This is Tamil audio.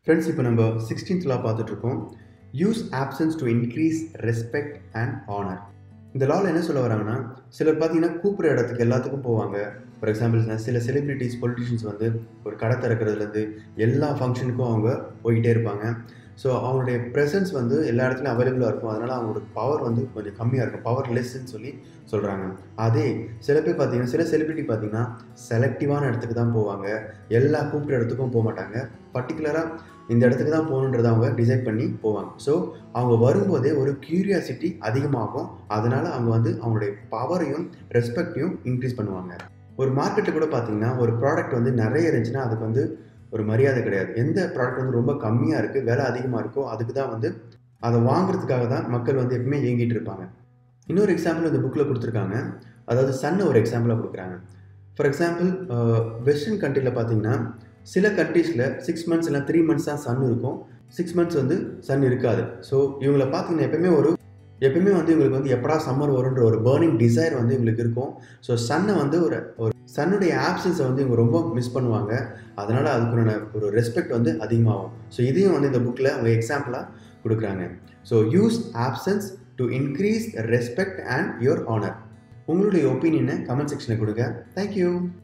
ஃப்ரெண்ட்ஸ் இப்போ நம்ம சிக்ஸ்டீன்த் லா பார்த்துட்ருக்கோம் use options to increase respect and honour இந்த லாவில் என்ன சொல்ல வராங்கன்னா சிலர் பார்த்தீங்கன்னா கூப்பிட்ற இடத்துக்கு எல்லாத்துக்கும் போவாங்க ஃபார் எக்ஸாம்பிள் சில செலிப்ரிட்டிஸ் பொலிட்டிஷியன்ஸ் வந்து ஒரு கடை திறக்கிறதுலேருந்து எல்லா ஃபங்க்ஷனுக்கும் அவங்க போய்கிட்டே இருப்பாங்க ஸோ அவங்களுடைய ப்ரெசன்ஸ் வந்து எல்லா இடத்துலையும் அவைலபிளாக இருக்கும் அதனால் அவங்களோட பவர் வந்து கொஞ்சம் கம்மியாக இருக்கும் பவர் லெஸ்ன்னு சொல்லி சொல்கிறாங்க அதே சில பேர் பார்த்தீங்கன்னா சில செலிப்ரிட்டி பார்த்தீங்கன்னா செலக்டிவான இடத்துக்கு தான் போவாங்க எல்லா கூப்பிட்ற இடத்துக்கும் போக மாட்டாங்க பர்டிகுலராக இந்த இடத்துக்கு தான் போகணுன்றதை அவங்க டிசைட் பண்ணி போவாங்க ஸோ அவங்க வரும்போதே ஒரு க்யூரியாசிட்டி அதிகமாகும் அதனால் அவங்க வந்து அவங்களுடைய பவரையும் ரெஸ்பெக்டையும் இன்க்ரீஸ் பண்ணுவாங்க ஒரு மார்க்கெட்டில் கூட பார்த்தீங்கன்னா ஒரு ப்ராடக்ட் வந்து நிறைய இருந்துச்சுன்னா அதுக்கு வந்து ஒரு மரியாதை கிடையாது எந்த ப்ராடக்ட் வந்து ரொம்ப கம்மியாக இருக்குது விலை அதிகமாக இருக்கோ அதுக்கு தான் வந்து அதை வாங்குறதுக்காக தான் மக்கள் வந்து எப்பவுமே இயங்கிட்டு இருப்பாங்க இன்னொரு எக்ஸாம்பிள் இந்த புக்கில் கொடுத்துருக்காங்க அதாவது சன்னை ஒரு எக்ஸாம்பிளாக கொடுக்குறாங்க ஃபார் எக்ஸாம்பிள் வெஸ்டர்ன் கண்ட்ரியில் பார்த்தீங்கன்னா சில கண்ட்ரீஸில் சிக்ஸ் மந்த்ஸ் இல்லை த்ரீ மந்த்ஸ் தான் சன் இருக்கும் சிக்ஸ் மந்த்ஸ் வந்து சன் இருக்காது ஸோ இவங்களை பார்த்தீங்கன்னா எப்பயுமே ஒரு எப்பயுமே வந்து இவங்களுக்கு வந்து எப்படா சம்மர் வரும்ன்ற ஒரு பேர்னிங் டிசைர் வந்து இவங்களுக்கு இருக்கும் ஸோ சன்னை வந்து ஒரு ஒரு சன்னுடைய ஆப்சன்ஸை வந்து இவங்க ரொம்ப மிஸ் பண்ணுவாங்க அதனால் அதுக்குண்டான ஒரு ரெஸ்பெக்ட் வந்து அதிகமாகும் ஸோ இதையும் வந்து இந்த புக்கில் அவங்க எக்ஸாம்பிளாக கொடுக்குறாங்க so use options to increase respect and your honour உங்களுடைய ஒப்பீனியனை கமெண்ட் செக்ஷனில் கொடுங்க தேங்க்யூ